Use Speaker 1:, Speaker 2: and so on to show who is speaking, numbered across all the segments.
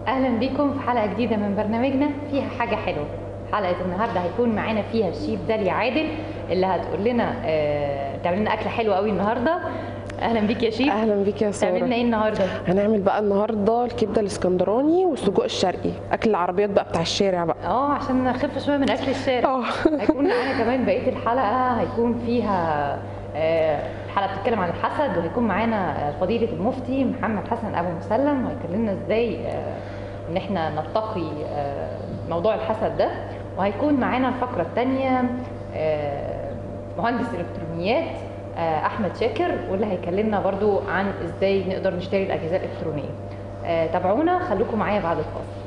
Speaker 1: اهلا بيكم في حلقه جديده من برنامجنا فيها حاجه حلوه حلقه النهارده هيكون معانا فيها الشيف داليا عادل اللي هتقول لنا آه، تعمل لنا اكله حلوه قوي النهارده اهلا بيك يا شيف
Speaker 2: اهلا بيك يا
Speaker 1: تعمل لنا
Speaker 2: ساره
Speaker 1: ايه النهارده
Speaker 2: هنعمل بقى النهارده الكبده الاسكندراني والسجق الشرقي اكل العربيات بقى بتاع الشارع بقى
Speaker 1: اه عشان نخف شويه من اكل الشارع
Speaker 2: اه
Speaker 1: هيكون معانا كمان بقيه الحلقه هيكون فيها آه، الحلقه بتتكلم عن الحسد وهيكون معانا آه، فضيله المفتي محمد حسن ابو مسلم وهيكلمنا ازاي آه، ان احنا نتقي آه، موضوع الحسد ده وهيكون معانا الفقره الثانيه مهندس الكترونيات آه، احمد شاكر واللي هيكلمنا برضو عن ازاي نقدر نشتري الاجهزه الالكترونيه آه، تابعونا خليكم معايا بعد الفاصل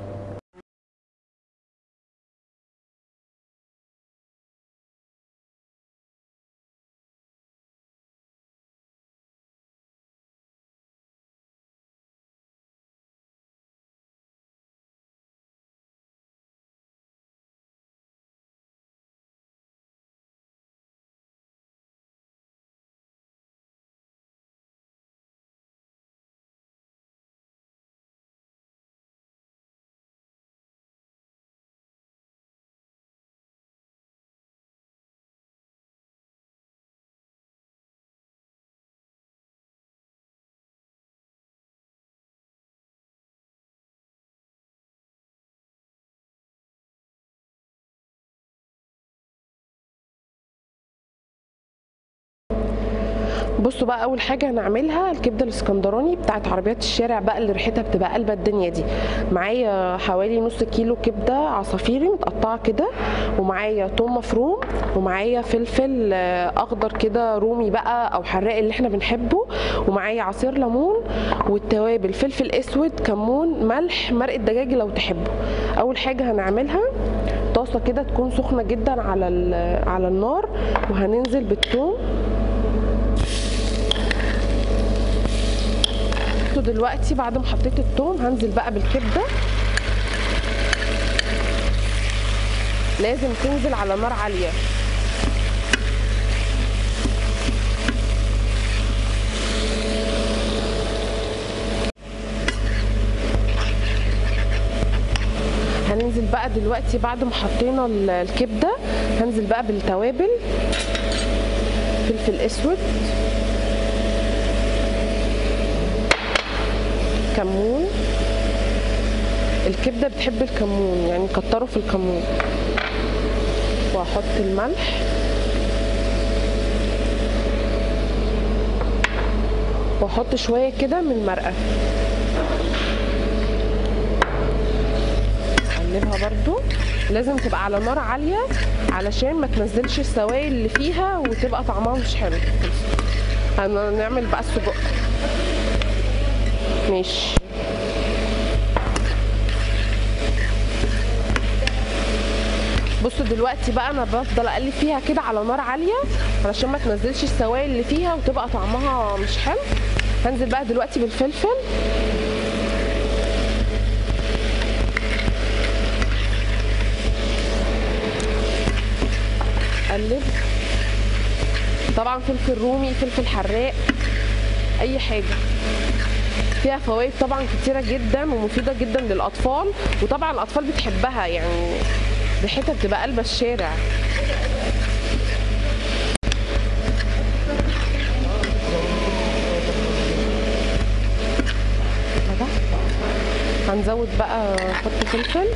Speaker 2: بصوا بقى اول حاجه هنعملها الكبده الاسكندراني بتاعت عربيات الشارع بقى اللي ريحتها بتبقى قلبة الدنيا دي معايا حوالي نص كيلو كبده عصافيري متقطعه كده ومعايا توم مفروم ومعايا فلفل آه، اخضر كده رومي بقى او حراق اللي احنا بنحبه ومعايا عصير ليمون والتوابل فلفل اسود كمون ملح مرقه دجاج لو تحبوا اول حاجه هنعملها طاسه كده تكون سخنه جدا على ال- على النار وهننزل بالثوم بصوا دلوقتي بعد ما حطيت الثوم هنزل بقى بالكبده لازم تنزل على نار عاليه هننزل بقى دلوقتي بعد ما حطينا ال- الكبده هنزل بقى بالتوابل فلفل اسود كمون الكبده بتحب الكمون يعني كتروا في الكمون واحط الملح واحط شويه كده من المرقه اقلبها برضو لازم تبقى على نار عاليه علشان ما تنزلش السوائل اللي فيها وتبقى طعمها مش حلو هنعمل بقى السجق ماشي بصوا دلوقتي بقى انا بفضل اقلب فيها كده على نار عاليه علشان ما تنزلش السوائل اللي فيها وتبقى طعمها مش حلو هنزل بقى دلوقتي بالفلفل اقلب طبعا فلفل رومي فلفل حراق اي حاجه فيها فوائد طبعا كتيره جدا ومفيده جدا للاطفال وطبعا الاطفال بتحبها يعني ريحتها بتبقى قلب الشارع كده. هنزود بقى نحط فلفل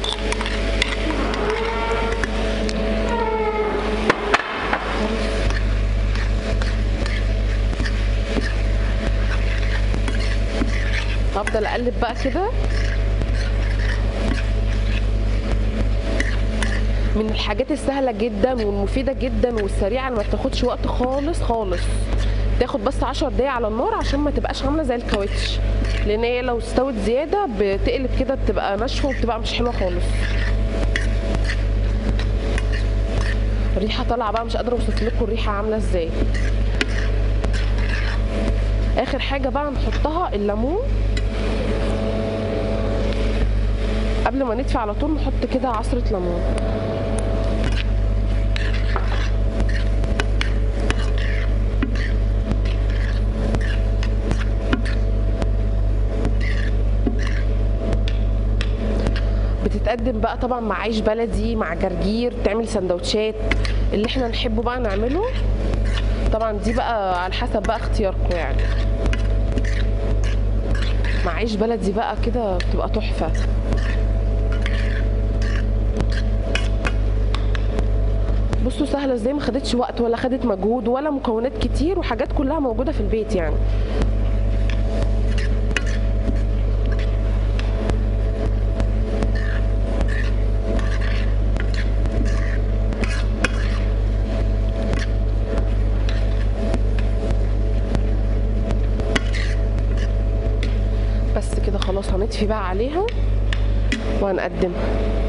Speaker 2: هفضل اقلب بقى كده من الحاجات السهله جدا والمفيده جدا والسريعه اللي ما بتاخدش وقت خالص خالص تاخد بس 10 دقايق على النار عشان ما تبقاش عامله زي الكاوتش لان هي لو استوت زياده بتقلب كده بتبقى ناشفه وبتبقى مش حلوه خالص الريحه طالعه بقى مش قادره اوصف لكم الريحه عامله ازاي اخر حاجه بقى نحطها الليمون قبل ما ندفي على طول نحط كده عصره ليمون بتتقدم بقى طبعا مع عيش بلدي مع جرجير تعمل سندوتشات اللي احنا نحبه بقى نعمله طبعا دي بقى على حسب بقى اختياركم يعني مع عيش بلدي بقى كده بتبقى تحفه بصوا سهله ازاي ما خدتش وقت ولا خدت مجهود ولا مكونات كتير وحاجات كلها موجوده في البيت يعني بس كده خلاص هنطفي بقى عليها وهنقدمها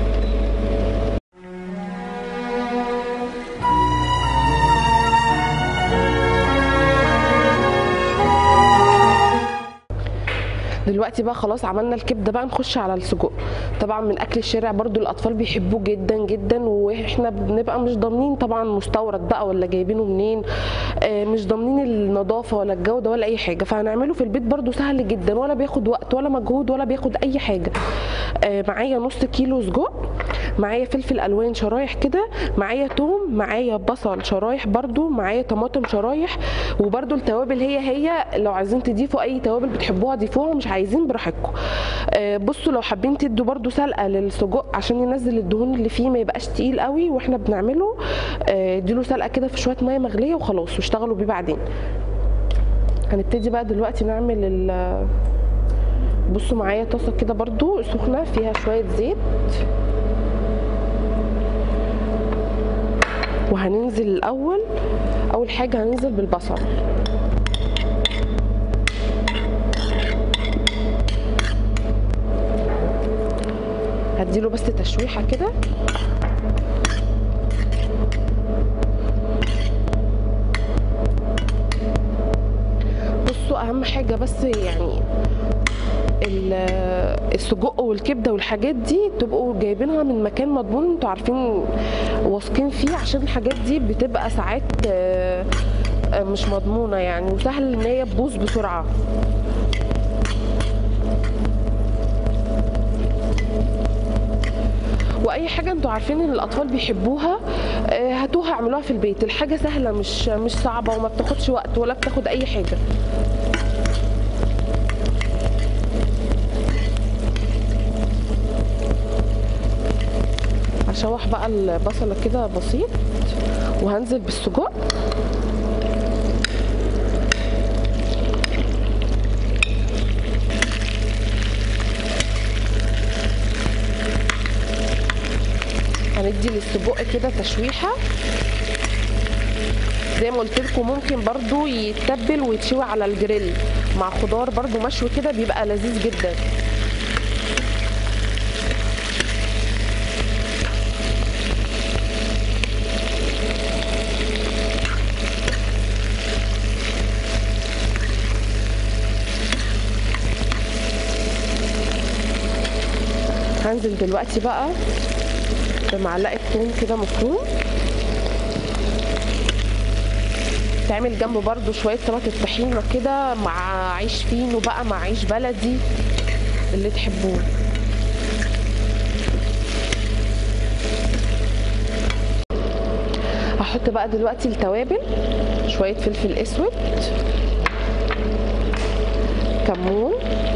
Speaker 2: دلوقتي بقى خلاص عملنا الكبده بقى نخش على السجق طبعا من اكل الشارع برضو الاطفال بيحبوه جدا جدا واحنا بنبقى مش ضامنين طبعا مستورد بقى ولا جايبينه منين آه، مش ضامنين النظافه ولا الجوده ولا اي حاجه فهنعمله في البيت برضو سهل جدا ولا بياخد وقت ولا مجهود ولا بياخد اي حاجه آه، معايا نص كيلو سجق معايا فلفل الوان شرايح كده معايا توم معايا بصل شرايح برضو معايا طماطم شرايح وبرضو التوابل هي هي لو عايزين تضيفوا اي توابل بتحبوها ضيفوها مش عايزين براحتكم آه، بصوا لو حابين تدوا برضو سلقه للسجق عشان ينزل الدهون اللي فيه ما يبقاش تقيل قوي واحنا بنعمله آه، اديله سلقه كده في شويه ميه مغليه وخلاص واشتغلوا بيه بعدين هنبتدي بقى دلوقتي نعمل ال بصوا معايا طاسه كده برضو سخنه فيها شويه زيت وهننزل الاول اول حاجه هننزل بالبصل هديله بس تشويحه كده بصوا اهم حاجه بس يعني ال- السجق والكبده والحاجات دي تبقوا جايبينها من مكان مضمون انتوا عارفين واثقين فيه عشان الحاجات دي بتبقى ساعات آه، آه، مش مضمونه يعني وسهل ان هي تبوظ بسرعه واي حاجه انتوا عارفين ان الاطفال بيحبوها آه، هاتوها اعملوها في البيت الحاجه سهله مش مش صعبه وما بتاخدش وقت ولا بتاخد اي حاجه هشوح بقى البصله كده بسيط وهنزل بالسجق هندي للسجق كده تشويحه زي ما قلت لكم ممكن برضو يتبل ويتشوي على الجريل مع خضار برضو مشوي كده بيبقى لذيذ جدا هنزل دلوقتي بقى بمعلقه ثوم كده مفروم تعمل جنبه برضو شويه سلطه طحينه كده مع عيش فينو بقى مع عيش بلدي اللي تحبوه هحط بقى دلوقتي التوابل شويه فلفل اسود كمون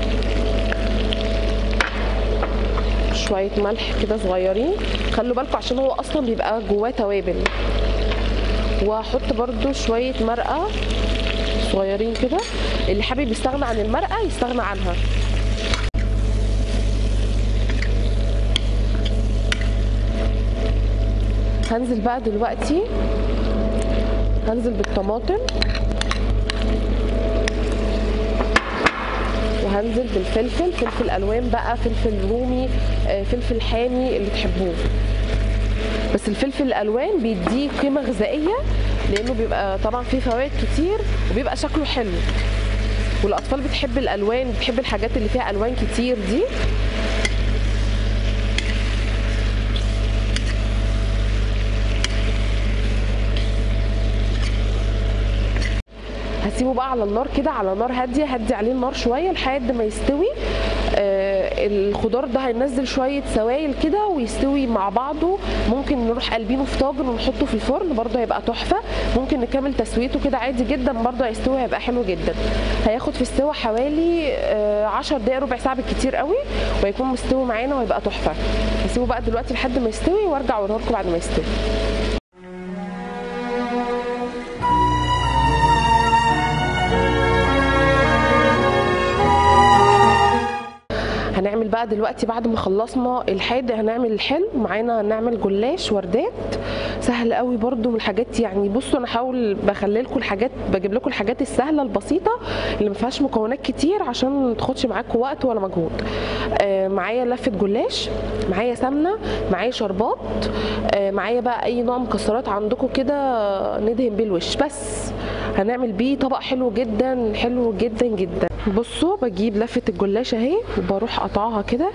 Speaker 2: شويه ملح كده صغيرين خلوا بالكم عشان هو اصلا بيبقى جواه توابل وهحط برده شويه مرقه صغيرين كده اللي حابب يستغنى عن المرقه يستغنى عنها هنزل بقى دلوقتي هنزل بالطماطم وهنزل بالفلفل فلفل الوان بقى فلفل رومي آه، فلفل حامي اللي تحبوه بس الفلفل الالوان بيديه قيمه غذائيه لانه بيبقى طبعا فيه فوائد كتير وبيبقى شكله حلو والاطفال بتحب الالوان بتحب الحاجات اللي فيها الوان كتير دي هسيبه بقى على النار كده على نار هاديه هدي عليه النار شويه لحد ما يستوي آه الخضار ده هينزل شويه سوائل كده ويستوي مع بعضه ممكن نروح قلبينه في طاجن ونحطه في الفرن برده هيبقى تحفه ممكن نكمل تسويته كده عادي جدا برده هيستوي هيبقى حلو جدا هياخد في السوا حوالي آه، 10 دقايق ربع ساعه بالكتير قوي وهيكون مستوي معانا وهيبقى تحفه هسيبه بقى دلوقتي لحد ما يستوي وارجع اوريه لكم بعد ما يستوي هنعمل بقى دلوقتي بعد ما خلصنا الحادق هنعمل الحلو معانا هنعمل جلاش وردات سهل قوي برده من الحاجات يعني بصوا انا هحاول بخلي لكم الحاجات بجيب لكم الحاجات السهله البسيطه اللي ما فيهاش مكونات كتير عشان ما تاخدش معاكم وقت ولا مجهود آه معايا لفه جلاش معايا سمنه معايا شربات آه معايا بقى اي نوع مكسرات عندكم كده ندهن بيه الوش بس هنعمل بيه طبق حلو جدا حلو جدا جدا بصوا بجيب لفه الجلاش اهي وبروح قطعها كده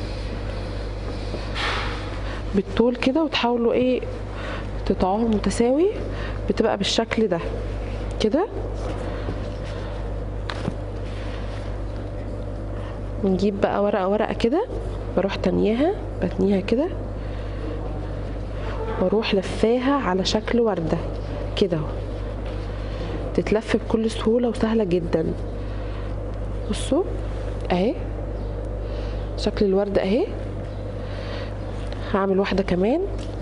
Speaker 2: بالطول كده وتحاولوا ايه تقطعوها متساوي بتبقى بالشكل ده كده ونجيب بقى ورقه ورقه كده بروح تانياها بتنيها كده واروح لفاها على شكل ورده كده اهو تتلف بكل سهوله وسهله جدا بصوا اهي شكل الورده اهي هعمل واحده كمان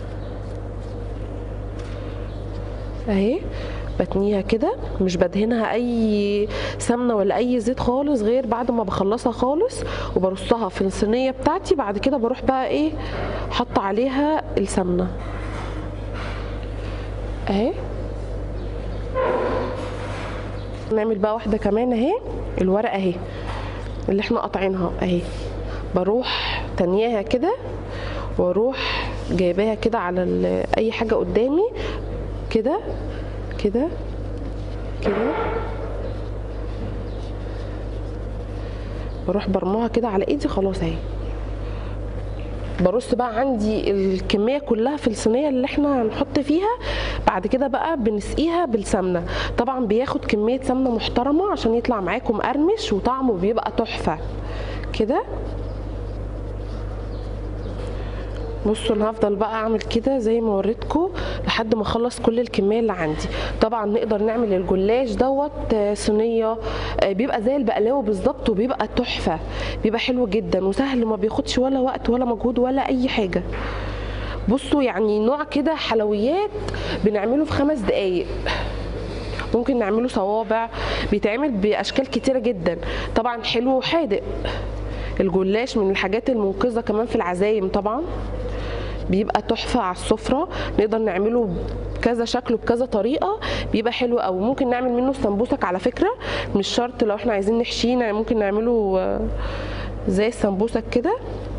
Speaker 2: اهي بتنيها كده مش بدهنها اي سمنه ولا اي زيت خالص غير بعد ما بخلصها خالص وبرصها في الصينيه بتاعتي بعد كده بروح بقى ايه حاطه عليها السمنه اهي نعمل بقى واحده كمان اهي الورقه اهي اللي احنا قاطعينها اهي بروح تانياها كده واروح جايباها كده على ال- اي حاجه قدامي كده كده كده بروح برموها كده على ايدي خلاص اهي برص بقى عندي الكميه كلها في الصينيه اللي احنا هنحط فيها بعد كده بقى بنسقيها بالسمنه طبعا بياخد كميه سمنه محترمه عشان يطلع معاكم مقرمش وطعمه بيبقى تحفه كده بصوا انا هفضل بقى اعمل كده زي ما وريتكم لحد ما اخلص كل الكميه اللي عندي طبعا نقدر نعمل الجلاش دوت آه، صينيه آه، بيبقى زي البقلاوه بالظبط وبيبقى تحفه بيبقى حلو جدا وسهل ما بياخدش ولا وقت ولا مجهود ولا اي حاجه بصوا يعني نوع كده حلويات بنعمله في خمس دقايق ممكن نعمله صوابع بيتعمل باشكال كتيره جدا طبعا حلو وحادق الجلاش من الحاجات المنقذه كمان في العزايم طبعا بيبقى تحفه على السفره نقدر نعمله بكذا شكل وبكذا طريقه بيبقى حلو قوي ممكن نعمل منه سمبوسك على فكره مش شرط لو احنا عايزين نحشيه يعني ممكن نعمله آه، زي السمبوسك كده